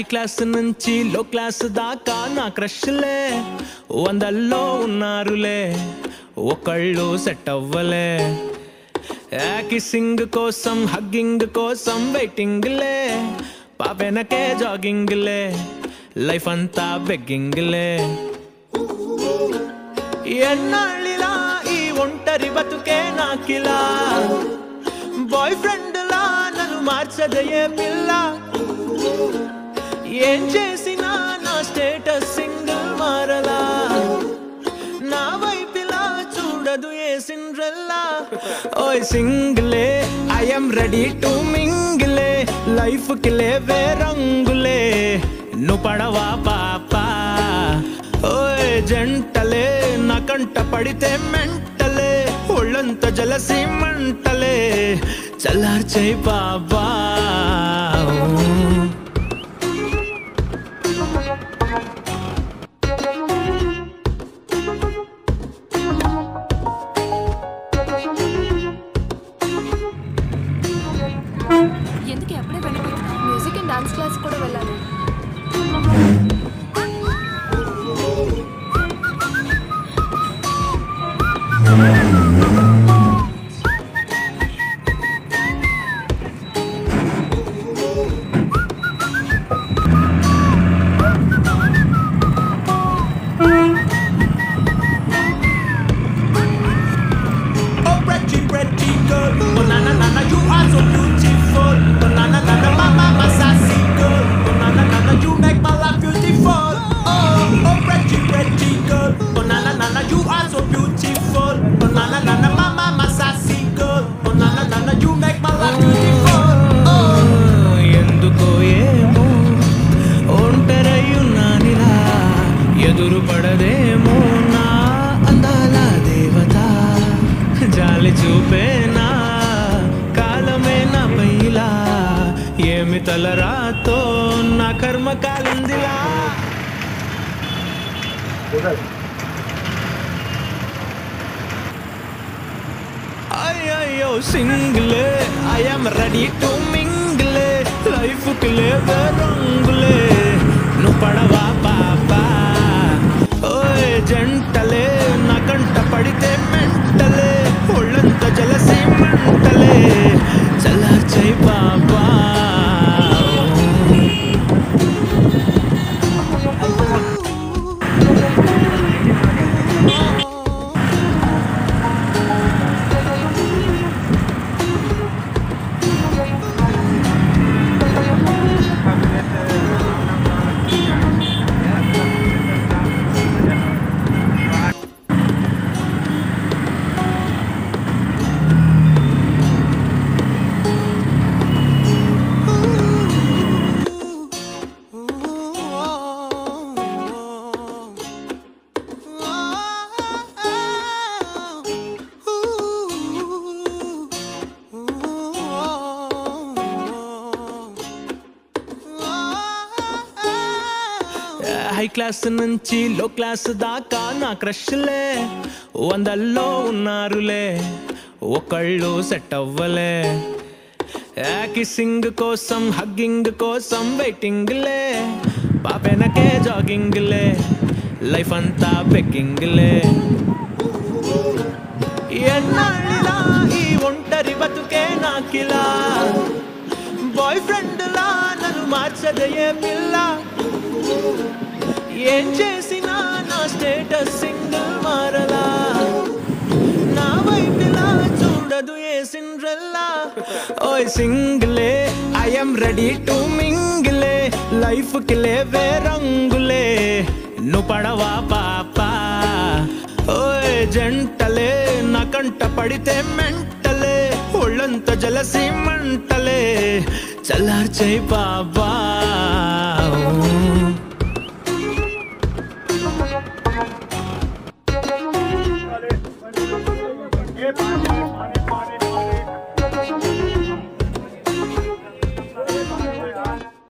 Class నుంచి low class దాకా నా క్రష్లే వందల్లో ఉన్నారులే ఒకళ్ళు సెట్ అవ్వలే కిస్సింగ్ కోసం హగ్గింగ్ కోసం వెయిటింగ్లే పాపెనకే జాగింగ్లే లైఫ్ అంతా బెగ్గింగ్లే ఎన్నాళ్ళిలా ఈ ఒంటరి బతుకే నాకిలా బాయ్ ఫ్రెండ్ లా నన్ను మార్చదయే పిల్ల ఏం చేసినా నా స్టేటస్ సింగిల్ మారలా నా వైపిలా చూడదు ఏ సిండ్రెల్లా ఓయ్ సింగిలే ఐఎమ్ రెడీ టు మింగిలే లైఫ్ కి లేవే రంగులే నువ్వు పడవా పాపా ఓయ్ జంటలే నా కంట పడితే మెంటలే ఒళ్ళంత జలసి మంటలే చల్లార్చై బాబా ఎందుకు ఎప్పుడే వెళ్ళిపోతున్నావు మ్యూజిక్ అండ్ డాన్స్ క్లాస్ కూడా వెళ్ళాలి Oh, pretty, pretty girl. Oh, na na na na, you are so beautiful. Oh, na na na na, mama, my sassy girl. Oh, na na na na, you make my life beautiful. Oh, oh, pretty, pretty girl. Oh, na na na na, you are so beautiful. Oh, na na na na, mama, my sassy girl. Oh, na na na na, you make my life beautiful. Oh, ఎందుకో ఏమో ఒంటరయ్యున్నానిలా ఎదురు పడదేమో నా అందాల దేవత జాలి చూపేనా కాలమే నా పైలా ఏమి తలరాతో నా కర్మ కాలిందిలా అయ్యో సింగిలే ఐఎమ్ రెడీ టు మింగిలే లైఫ్ కి లేవే రంగులే నువ్వు పడవా పాపా ఓయ్ జంటలే నా కంట పడితే మెంటలే ఒళ్ళంత జలసి మంటలే చల్లార్చై బాబా హై క్లాస్ నుంచి లో క్లాస్ దాకా నా క్రష్లే వందల్లో ఉన్నారులే ఒకళ్ళు సెట్ అవ్వలే కిస్సింగ్ కోసం హగ్గింగ్ కోసం వెయిటింగ్లే పాపెనకే జాగింగ్లే లైఫ్ అంతా బెగ్గింగ్లే ఎన్నాళ్ళిలా ఈ ఒంటరి బతుకే నాకిలా బాయ్ ఫ్రెండ్ లా నన్ను మార్చదయే పిల్ల ఏం చేసినా నా స్టేటస్ సింగిల్ మారలా నా వైపిలా చూడదు ఏ సిండ్రెల్లా ఓయ్ సింగిలే ఐఎమ్ రెడీ టు మింగిలే లైఫ్ కి లేవే రంగులే నువ్వు పడవా పాపా ఓయ్ జంటలే నా కంట పడితే మెంటలే ఒళ్ళంత జలసి మంటలే చల్లార్చై బాబా ये पानी पानी पानी